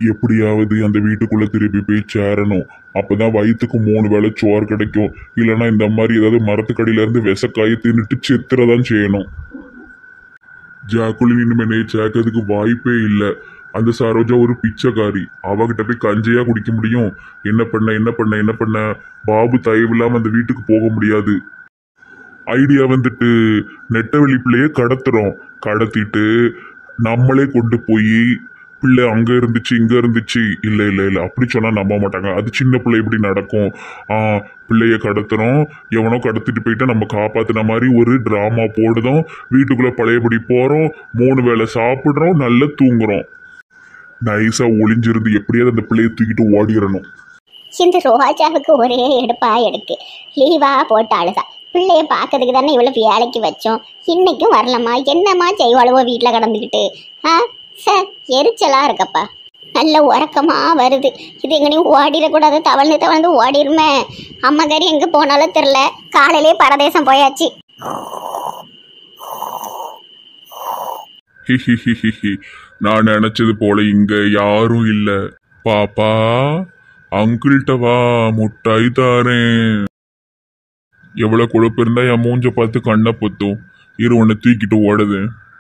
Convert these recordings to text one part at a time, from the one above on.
எப்படியாவது அந்த வீட்டுக்குள்ள திருப்பி போய் சேரணும் அப்பதான் வயிற்றுக்கு மூணு வேளை சோறு கிடைக்கும் இல்லைன்னா இந்த மாதிரி ஏதாவது மரத்துக்கடியில இருந்து விசக்காயை தின்னுட்டு செத்துறதான் செய்யணும் ஜாக்குலின் இனிமே சேர்க்கறதுக்கு வாய்ப்பே இல்லை அந்த சரோஜா ஒரு பிச்சைக்காரி அவகிட்ட போய் கஞ்சையா குடிக்க முடியும் என்ன பண்ண என்ன பண்ண என்ன பண்ண பாபு தயவு இல்லாம அந்த வீட்டுக்கு போக முடியாது ஐடியா வந்துட்டு நெட்டவெளி பிள்ளைய கடத்துறோம் கடத்திட்டு நம்மளே கொண்டு போய் பிள்ளை அங்க இருந்துச்சு இங்க இருந்துச்சு இல்ல இல்ல இல்ல அப்படி சொன்னா நம்ப மாட்டாங்க அது சின்ன பிள்ளை இப்படி நடக்கும் ஆ பிள்ளைய கடத்துறோம் எவனோ கடத்திட்டு போயிட்டு நம்ம காப்பாத்துன மாதிரி ஒரு டிராமா போடுதோம் வீட்டுக்குள்ள பழையபடி போறோம் மூணு வேளை சாப்பிடுறோம் நல்லா தூங்குறோம் நைஸா ஒளிஞ்சிருந்து எப்படியாவது அந்த பிள்ளைய தூக்கிட்டு ஓடிடணும் இந்த ரோஜாவுக்கு ஒரே எடுப்பா எடுக்கு லீவா போட்டு அழுதா பிள்ளைய பார்க்கறதுக்கு தானே இவ்வளோ வேலைக்கு வச்சோம் இன்னைக்கும் வரலம்மா என்னம்மா செய்வாளுவோ வீட்டில் கடந்துக்கிட்டு ஆ சார் எரிச்சலாக இருக்கப்பா நல்ல உறக்கமா வருது இது எங்கனையும் ஓடிடக்கூடாது தவழ்ந்து தவழ்ந்து ஓடிருமே அம்மா கறி எங்கே போனாலும் தெரில காலையிலே பரதேசம் போயாச்சு ஹிஹிஹிஹிஹி நான் நினைச்சது போல இங்க யாரும் இல்ல பாப்பா அங்கிள்கிட்ட வா முட்டாய் தாரேன் எவ்வளவு கொழுப்பு இருந்தா என் மூஞ்ச பார்த்து கண்ணை பொத்தும் இரு உன்னை தூக்கிட்டு ஓடுது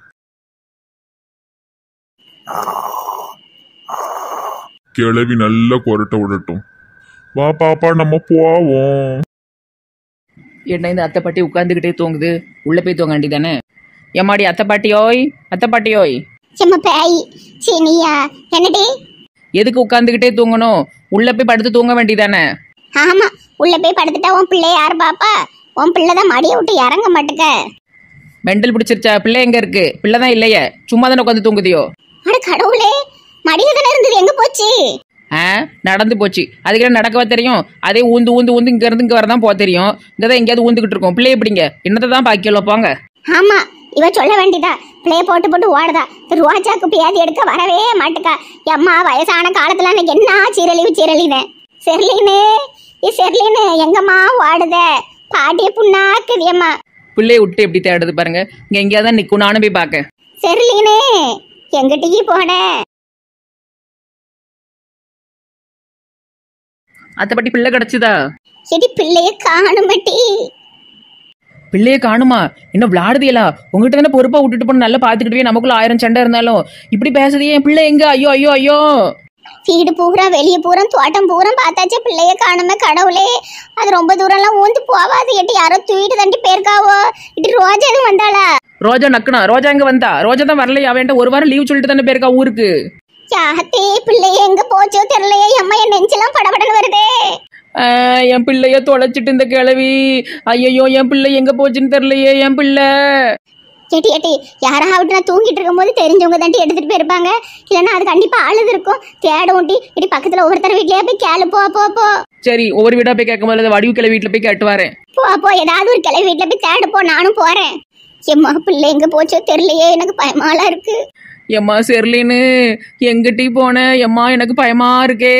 கிளவி நல்லா கொரட்டை விடட்டும் வா பாப்பா நம்ம போவோம் என்ன இந்த அத்தை பாட்டி உட்காந்துக்கிட்டே தூங்குது உள்ள போய் தூங்க வேண்டியதானே எம்மாடி அத்தை பாட்டியோய் அத்தை பாட்டியோய் செம்ம பேய் சீனியா என்னடி எதுக்கு உட்காந்துக்கிட்டே தூங்கணும் உள்ள போய் படுத்து தூங்க வேண்டியதானே ஆமா உள்ள போய் படுத்துட்டா உன் பிள்ளை யார் பாப்பா உன் பிள்ளை தான் மடியை விட்டு இறங்க மாட்டுக்க மெண்டல் பிடிச்சிருச்சா பிள்ளை எங்க இருக்கு பிள்ளை தான் இல்லையே சும்மா தானே உட்காந்து தூங்குதியோ அட கடவுளே மடியில தானே இருந்தது எங்க போச்சு ஆ நடந்து போச்சு அதுக்கு நடக்கவா தெரியும் அதே ஊந்து ஊந்து ஊந்து இங்க இருந்து இங்க வரதான் போக தெரியும் இங்க தான் எங்கேயாவது ஊந்துக்கிட்டு இருக்கோம் பிள்ளைய எப்படிங்க என்னத்தை தான் பாக்கியலோ போங்க ஆமா இவ சொல்ல வேண்டியதா பிள்ளைய போட்டு போட்டு ஓடுதா இந்த ரோஜாக்கு பியாதி எடுக்க வரவே மாட்டுக்கா அம்மா வயசான காலத்துல எனக்கு என்ன சீரழிவு சீரழிவேன் செர்லினு ஏ செர்லினு எங்கம்மா ஓடுத பாட்டிய புண்ணாக்குது அம்மா பிள்ளைய விட்டு எப்படி தேடுது பாருங்க இங்க எங்கேயாவது தான் நிற்கும் நானும் போய் பார்க்க செர்லினு எங்கிட்டீ போன அத்தை பாட்டி பிள்ளை கிடச்சிதா எடி பிள்ளைய காணுமட்டி பிள்ளைய காணுமா என்ன விளாடுதியலா உங்ககிட்ட தானே பொறுப்பா விட்டுட்டு போன நல்லா பாத்துக்கிட்டு போய் நமக்குள்ள ஆயிரம் சண்டை இருந்தாலும் இப்படி பேசுறியே என் பிள்ளை எங்க ஐயோ ஐயோ ஐயோ வீடு பூரா வெளியே பூரா தோட்டம் பூரா பார்த்தாச்சு பிள்ளைய காணுமே கடவுளே அது ரொம்ப தூரம்லாம் ஊந்து போவாது எட்டி யாரோ தூக்கிட்டு தண்டி போயிருக்காவோ இட்டி ரோஜா எதுவும் வந்தாளா ரோஜா நக்குனா ரோஜா எங்க வந்தா ரோஜா தான் வரலையா அவன்கிட்ட ஒரு வாரம் லீவ் சொல்லிட்டு தானே போயிருக்கா ஊருக்கு யாத்தே பிள்ளைய எங்க போச்சோ தெரியலையே அம்மா என் நெஞ்செல்லாம் படபடன்னு வருதே ஆ, என் பிள்ளைய தொலைச்சிட்டு இந்த கிழவி ஐயோ என் பிள்ளை எங்க போச்சுன்னு தெரியலையே என் பிள்ளை எட்டி எட்டி யாராவது நான் தூங்கிட்டு இருக்கும்போது தெரிஞ்சவங்க தாண்டி எடுத்துட்டு போயிருப்பாங்க இல்லைன்னா அது கண்டிப்பா அழுது இருக்கும் தேடும் டி இடி பக்கத்துல ஒவ்வொருத்தர் வீட்லயே போய் கேளு போ போ போ சரி ஒவ்வொரு வீடா போய் கேட்கும் போது வடிவு கிளை வீட்டுல போய் கேட்டு வரேன் போ போ ஏதாவது ஒரு கிளை வீட்டுல போய் தேடு போ நானும் போறேன் எம்மா பிள்ளை எங்க போச்சோ தெரியலையே எனக்கு பயமாலாம் இருக்கு எம்மா செர்லின்னு எங்கிட்டி போன எம்மா எனக்கு பயமா இருக்கே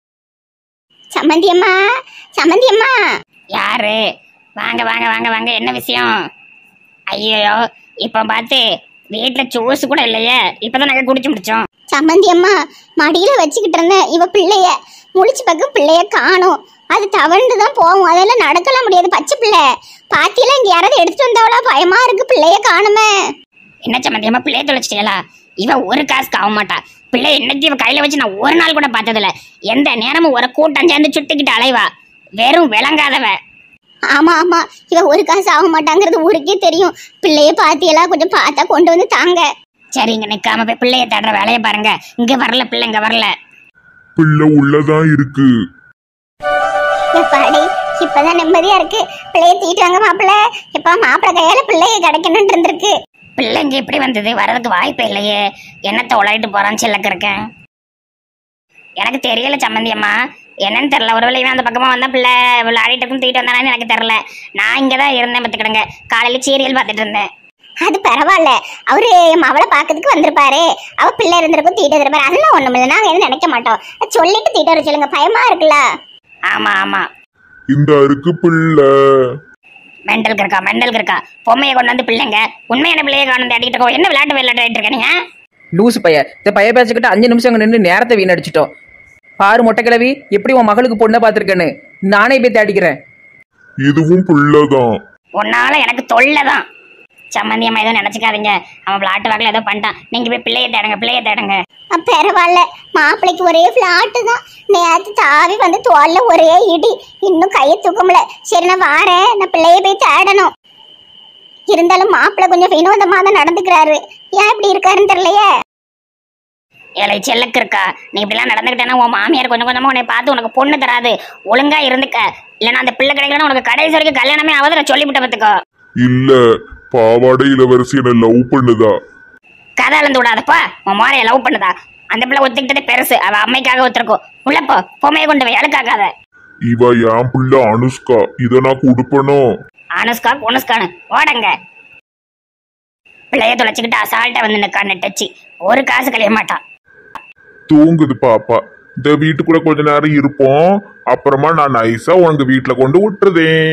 சம்மந்தி அம்மா சம்மந்தி அம்மா யாரு வாங்க வாங்க வாங்க வாங்க என்ன விஷயம் ஐயோ இப்போ பார்த்து வீட்டில் ஜூஸ் கூட இல்லையே இப்போதான் நாங்கள் குடிச்சு முடிச்சோம் சம்மந்தி அம்மா மடியில வச்சுக்கிட்டு இருந்தேன் இவ பிள்ளைய முழிச்சு பக்கம் பிள்ளைய காணும் அது தவழ்ந்து தான் போகும் அதெல்லாம் நடக்கலாம் முடியாது பச்சை பிள்ளை பாத்தியெல்லாம் இங்க யாராவது எடுத்துட்டு வந்தாவளா பயமா இருக்கு பிள்ளைய காணுமே என்ன சம்மந்தியமா பிள்ளைய தொலைச்சிட்டீங்களா இவ ஒரு காசுக்கு ஆக மாட்டா பிள்ளை என்னைக்கு இவ கையில வச்சு நான் ஒரு நாள் கூட பார்த்ததில்ல எந்த நேரமும் ஒரு கூட்டம் சேர்ந்து சுத்திக்கிட்டு அலைவா வெறும் விளங்காதவ ஆமா ஆமா இவ ஒரு காசு ஆக மாட்டாங்கிறது ஊருக்கே தெரியும் பிள்ளைய பாத்தியெல்லாம் கொஞ்சம் பார்த்தா கொண்டு வந்து தாங்க சரி இங்க நிக்காம போய் பிள்ளைய தேடுற வேலையை பாருங்க இங்க வரல பிள்ளை இங்க வரல பிள்ளை உள்ளதான் இருக்கு எப்பாடி இப்பதான் நிம்மதியா இருக்கு பிள்ளைய தீட்டு வாங்க மாப்பிள்ள இப்ப மாப்பிள்ள கையால பிள்ளைய கிடைக்கணும்னு இருந்திருக்கு பிள்ளைங்க எப்படி வந்தது வர்றதுக்கு வாய்ப்பே இல்லையே என்னத்தை உழைட்டு போறான்னு சில்லக்க இருக்கேன் எனக்கு தெரியல சம்மந்தியம்மா என்னன்னு தெரியல ஒருவேளை இவன் அந்த பக்கமா வந்தா பிள்ளை விளையாடிட்டு இருக்கும் தூக்கிட்டு வந்தானு எனக்கு தெரியல நான் இங்கே தான் இருந்தேன் பார்த்துக்கிடுங்க காலையில சீரியல் பார்த்துட்டு இருந்தேன் அது பரவாயில்ல அவரு அவளை பாக்கிறதுக்கு வந்திருப்பாரு அவ பிள்ளை இருந்திருக்கும் தீட்டு இருப்பாரு அதெல்லாம் ஒண்ணும் இல்லை நாங்க எதுவும் நினைக்க மாட்டோம் சொல்லிட்டு தீட்டு வர சொல்லுங்க பயமா இருக்குல்ல ஆமா ஆமா இந்த இருக்கு பிள்ளை மெண்டல் இருக்கா மெண்டல் இருக்கா பொம்மையை கொண்டு வந்து பிள்ளைங்க உண்மையான பிள்ளையை கொண்டு வந்து அடிக்கிட்டு இருக்கோம் என்ன விளையாட்டு விளையாட்டு இருக்க நீங்க லூசு பைய இந்த பைய பேச்சுக்கிட்ட அஞ்சு நிமிஷம் அங்கே நின்று நேரத்தை வீணடிச்சிட்டோம் பாரு மொட்டை கிழவி எப்படி உன் மகளுக்கு பொண்ணை பார்த்துருக்கேன்னு நானே போய் தேடிக்கிறேன் இதுவும் பிள்ளைதான் உன்னால எனக்கு தொல்லை தான் சம்மந்தியம்மா எதுவும் நினச்சிக்காதீங்க அவன் விளாட்டு வாக்கில் ஏதோ பண்ணிட்டான் நீங்கள் போய் பிள்ளையை தேடுங்க பிள்ளையை தேடுங்க அஹ் பரவாயில்ல மாப்பிள்ளைக்கு ஒரே ஃப்ளாட்டு தான் நேற்று தாவி வந்து தோல்ல ஒரே இடி இன்னும் கையை தூக்க முடியல சரி நான் வாரேன் நான் பிள்ளைய போய் தேடணும் இருந்தாலும் மாப்பிள்ளை கொஞ்சம் வினோதமாக தான் நடந்துக்கிறாரு ஏன் இப்படி இருக்காருன்னு தெரியலையே ஏழை செல்லுக்கு இருக்கா நீ இப்படிலாம் நடந்துக்கிட்டேன்னா உன் மாமியார் கொஞ்சம் கொஞ்சமாக உன்னை பார்த்து உனக்கு பொண்ணு தராது ஒழுங்கா இருந்துக்க இல்லைன்னா அந்த பிள்ளை கிடைக்கலன்னா உனக்கு கடைசி வரைக்கும் கல்யாணமே ஆகாத நான் சொல்லிவிட்ட பார்த்துக்கோ இல்ல பாவாடை இளவரசி என்ன லவ் பண்ணுதா கதை அளந்து விடாதப்பா உன் மாரைய லவ் பண்ணுதா அந்த பிள்ளை ஒத்துக்கிட்டதே பெருசு அவ அம்மைக்காக ஒத்துருக்கும் உள்ளப்போ பொம்மையை கொண்டு போய் அழுக்காக்காத இவ என் பிள்ளை அனுஷ்கா இத நான் கொடுப்பனும் அனுஷ்கா குனுஷ்கானு ஓடங்க பிள்ளைய தொலைச்சிக்கிட்டு அசால்ட்டா வந்து நிற்கான்னு டச்சு ஒரு காசு கழிய மாட்டான் தூங்குது பாப்பா இந்த வீட்டுக்குள்ள கொஞ்ச நேரம் இருப்போம் அப்புறமா நான் நைஸா உங்க வீட்டுல கொண்டு விட்டுறதேன்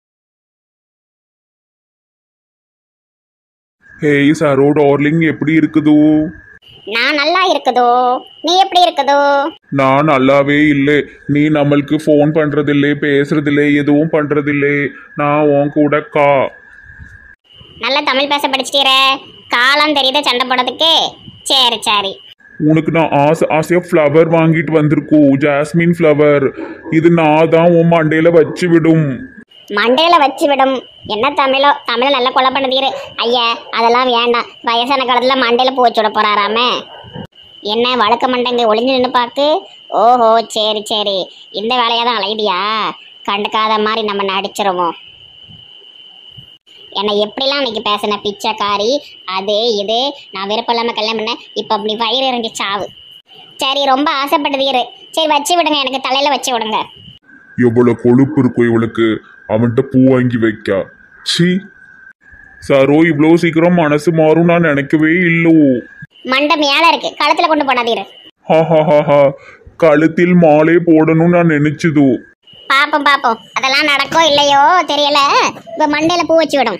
ஹேய் சரோ டார்லிங் எப்படி இருக்குதோ நான் நல்லா இருக்குதோ நீ எப்படி இருக்குதோ நான் நல்லாவே இல்லை நீ நம்மளுக்கு ஃபோன் பண்றதில்லை பேசுறதில்லை எதுவும் பண்றதில்லை நான் உன் கூட கா நல்லா தமிழ் பேச படிச்சிட்டீர காலம் தெரியுத சண்டை போடுறதுக்கு சரி சரி உனக்கு நான் ஆசை ஆசையா ஃப்ளவர் வாங்கிட்டு வந்திருக்கோம் ஜாஸ்மின் ஃப்ளவர் இது நான் தான் உன் மண்டையில வச்சு விடும் மண்டையில வச்சு விடும் என்ன தமிழோ தமிழ நல்லா கொலை பண்ணுதீரு ஐயா அதெல்லாம் வேண்டாம் வயசான காலத்துல மண்டையில பூ வச்சு விட போறாராமே என்ன வழக்க மண்டைங்க ஒளிஞ்சு நின்று பார்க்கு ஓஹோ சரி சரி இந்த வேலையா தான் அலையுதியா கண்டுக்காத மாதிரி நம்ம நடிச்சிருவோம் என்னை எப்படிலாம் அன்னைக்கு பேசின பிச்சைக்காரி அது இது நான் விருப்பம் இல்லாமல் கல்யாணம் பண்ணேன் இப்போ அப்படி வயிறு இறங்கி சாவு சரி ரொம்ப ஆசைப்பட்டதீரு சரி வச்சு விடுங்க எனக்கு தலையில வச்சு விடுங்க எவ்வளவு கொழுப்பு இருக்கும் இவளுக்கு அவன்கிட்ட பூ வாங்கி வைக்க சி சரோ இவ்வளோ சீக்கிரம் மனசு மாறும் நான் நினைக்கவே இல்லோ மண்டை மேல இருக்கு கழுத்துல கொண்டு போடாதீரு ஹஹஹஹா. கழுத்தில் மாலை போடணும்னு நான் நினைச்சதோ பாப்போம் பாப்போம் அதெல்லாம் நடக்கோ இல்லையோ தெரியல இப்ப மண்டையில பூ வச்சு விடும்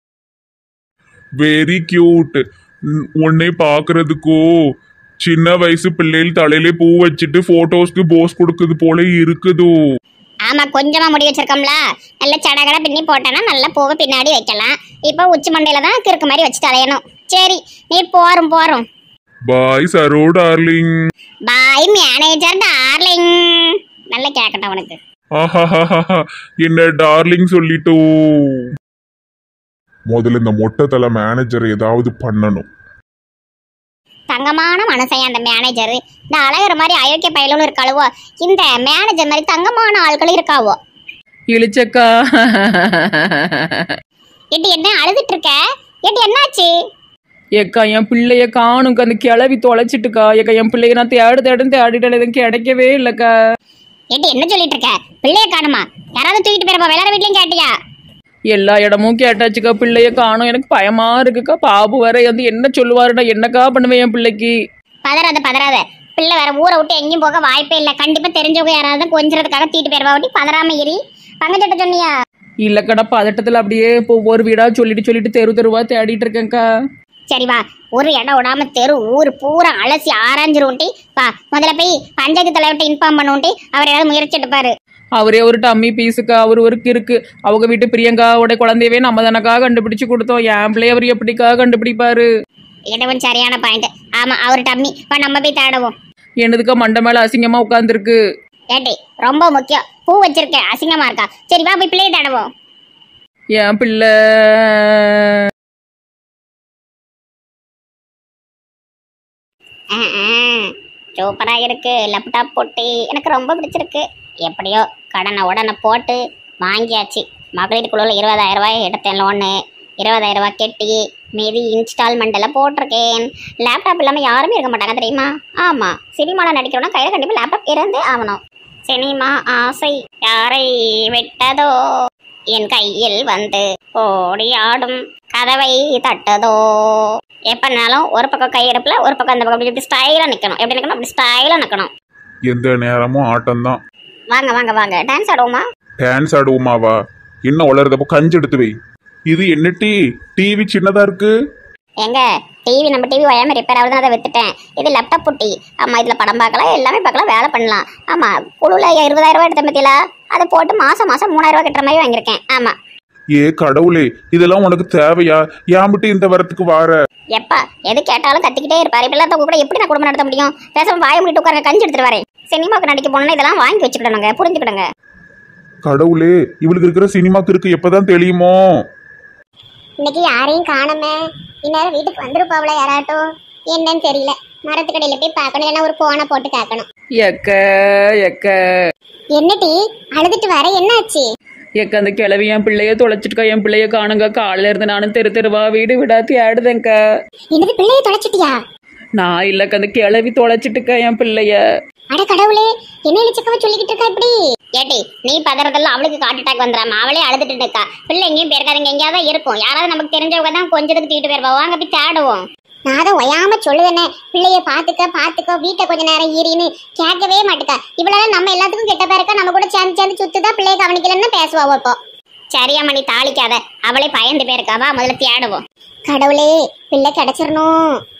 வெரி கியூட் உன்னை பார்க்கறதுக்கோ சின்ன வயசு பிள்ளைகள் தலையிலே பூ வச்சுட்டு போட்டோஸ்க்கு போஸ் கொடுக்குது போல இருக்குதோ ஆமா கொஞ்சமா முடி வச்சிருக்கோம்ல நல்ல சடகட பின்னி போட்டேன்னா நல்ல பூவை பின்னாடி வைக்கலாம் இப்போ உச்சி மண்டையில தான் கிறுக்கு மாதிரி வச்சு தலையணும் சரி நீ போறோம் போறோம் பாய் சரோ டார்லிங் பாய் மேனேஜர் டார்லிங் நல்ல கேட்கட்டும் உனக்கு ஆஹாஹாஹா. என்ன டார்லிங் சொல்லிட்டோ முதல்ல இந்த மொட்டை தலை மேனேஜர் ஏதாவது பண்ணணும் தங்கமான மனசையா அந்த மேனேஜர் இந்த அழகர் மாதிரி அயோக்கிய பயலும் இருக்காளுவோ இந்த மேனேஜர் மாதிரி தங்கமான ஆட்களும் இருக்காவோ இழிச்சக்கா எட்டு என்ன அழுதுட்டு இருக்க எட்டு என்னாச்சு ஏக்கா என் பிள்ளைய காணுங்க அந்த கிளவி தொலைச்சிட்டுக்கா ஏக்கா என் பிள்ளைய நான் தேடு தேடுன்னு தேடிட்டேன் எதுவும் கிடைக்கவே இல்லைக்கா எட்டு என்ன சொல்லிட்டு இருக்க பிள்ளைய காணுமா யாராவது தூக்கிட்டு போயிருப்பா எல்லாரும் வீட்லயும் கேட்டியா எல்லா இடமும் கேட்டாச்சுக்கா பிள்ளைய காணும் எனக்கு பயமா இருக்குக்கா பாபு வர வந்து என்ன சொல்லுவாருடா என்னக்கா பண்ணுவேன் என் பிள்ளைக்கு பதறாத பதறாத பிள்ளை வேற ஊரை விட்டு எங்கேயும் போக வாய்ப்பே இல்லை கண்டிப்பா தெரிஞ்சவங்க யாராவது கொஞ்சறதுக்காக தூக்கிட்டு போயிருவா விட்டு பதறாம இரி பங்கச்சட்ட சொன்னியா இல்லக்கடா பதட்டத்தில் அப்படியே இப்போ ஒவ்வொரு வீடா சொல்லிட்டு சொல்லிட்டு தெரு தெருவா தேடிட்டு இருக்கேன்க்கா சரி வா ஒரு இடம் விடாம தெரு ஊர் பூரா அலசி ஆராய்ஞ்சிருவோண்டி வா முதல்ல போய் பஞ்சாயத்து தலைவர்கிட்ட இன்ஃபார்ம் பண்ணுவோண்டி அவர் ஏதாவது முயற்சி எடுப்பாரு அவரே ஒரு டம்மி பீஸுக்கா அவர் ஒரு கிறுக்கு அவங்க வீட்டு பிரியங்காவோட குழந்தையவே நம்ம தானக்கா கண்டுபிடிச்சு கொடுத்தோம் என் பிள்ளை அவர் எப்படிக்கா கண்டுபிடிப்பாரு இடவன் சரியான பாயிண்ட் ஆமா அவர் டம்மி வா நம்ம போய் தேடுவோம் என்னதுக்கா மண்டை மேல அசிங்கமா உட்காந்துருக்கு ஏட்டி ரொம்ப முக்கியம் பூ வச்சிருக்கேன் அசிங்கமா இருக்கா சரி வா போய் பிள்ளையை தேடுவோம் என் பிள்ளை சூப்பரா இருக்கு லேப்டாப் போட்டி எனக்கு ரொம்ப பிடிச்சிருக்கு எப்படியோ கடனை உடனே போட்டு வாங்கியாச்சு மகளிர் குழுவில் இருபதாயிரம் ரூபாய் எடுத்தேன் லோனு இருபதாயிரம் ரூபாய் கெட்டி மீதி இன்ஸ்டால்மெண்ட்டில் போட்டிருக்கேன் லேப்டாப் இல்லாமல் யாருமே இருக்க மாட்டாங்க தெரியுமா ஆமாம் சினிமாவில் நடிக்கிறோன்னா கையில் கண்டிப்பாக லேப்டாப் இருந்தே ஆகணும் சினிமா ஆசை யாரை விட்டதோ என் கையில் வந்து ஓடி ஆடும் கதவை தட்டதோ எப்பனாலும் ஒரு பக்கம் கை எடுப்புல ஒரு பக்கம் அந்த பக்கம் இப்படி ஸ்டைலாக நிற்கணும் எப்படி நிற்கணும் அப்படி ஸ்டைலாக நிற்கணும் எந்த நேரமும் ஆட்டம்தான் வாங்க வாங்க வாங்க டான்ஸ் ஆடுவோமா டான்ஸ் ஆடுவோமாவா என்ன வளருதப்போ கஞ்சி எடுத்து வை இது என்ன டீ டிவி சின்னதா இருக்கு எங்க டிவி நம்ம டிவி வயாம ரிப்பேர் ஆகுதுன்னு அதை வித்துட்டேன் இது லேப்டாப் புட்டி ஆமா இதுல படம் பார்க்கலாம் எல்லாமே பார்க்கலாம் வேலை பண்ணலாம் ஆமா குழுல இருபதாயிரம் ரூபாய் எடுத்த பத்தியில அதை போட்டு மாசம் மாசம் மூணாயிரம் ரூபாய் கட்டுற மாதிரி வாங்கியிருக்கேன் ஆமா ஏ கடவுளே இதெல்லாம் உனக்கு தேவையா ஏன் மட்டும் இந்த வரத்துக்கு வார எப்பா எது கேட்டாலும் கத்திக்கிட்டே இருப்பாரு இப்ப எல்லாத்த கூட எப்படி நான் குடும்பம் நடத்த முடியும் பேசாம வாய முடிட்டு உட்காருங்க கஞ்சி எடுத்துட்டு வரேன் சினிமாவுக்கு நடிக்க போனோம்னா இதெல்லாம் வாங்கி வச்சுக்கிடணுங்க புரிஞ்சுக்கிடுங்க கடவுளே இவளுக்கு இருக்கிற சினிமாக்கு இருக்கு எப்பதான் தெரியுமோ இன்னைக்கு யாரையும் காணுமே இந்நேரம் வீட்டுக்கு வந்துருப்பாவள யாராட்டும் என்னன்னு தெரியல மரத்துக்கடையில போய் பார்க்கணும் இல்லைன்னா ஒரு போனை போட்டு கேட்கணும் எக்க எக்க என்னடி அழுதுட்டு வர என்னாச்சு எக்க அந்த கிளவி என் பிள்ளைய தொலைச்சிட்டுக்கா என் பிள்ளைய காணுங்க காலையில இருந்து நானும் தெரு தெருவா வீடு விடா தேடுதேங்க என்னது பிள்ளைய தொலைச்சிட்டியா நான் இல்லக்க அந்த கிளவி தொலைச்சிட்டுக்க என் பிள்ளைய அட கடவுளே என்ன இழிச்சக்கவ சொல்லிக்கிட்டு இருக்கா இப்படி ஏட்டி நீ பதறதெல்லாம் அவளுக்கு காட்டு அட்டாக் வந்துடாம அவளே அழுதுட்டு இருக்கா பிள்ளை எங்கேயும் போயிருக்காதுங்க எங்கேயாவது தான் இருக்கும் யாராவது நமக்கு தெரிஞ்சவங்க தான் கொஞ்சத்துக்கு தூக்கிட்டு போயிருப்பா வாங்க போய் தேடுவோம் நான் அதை ஒயாம சொல்லுவேனே பிள்ளைய பாத்துக்க பாத்துக்க வீட்டை கொஞ்ச நேரம் ஈரின்னு கேட்கவே மாட்டுக்கா இவ்வளவு நம்ம எல்லாத்துக்கும் கெட்ட பேருக்கா நம்ம கூட சேர்ந்து சேர்ந்து சுத்துதா பிள்ளைய கவனிக்கலன்னு பேசுவா இப்போ சரியாம்மா நீ தாளிக்காத அவளே பயந்து போயிருக்காவா முதல்ல தேடுவோம் கடவுளே பிள்ளை கிடைச்சிடணும்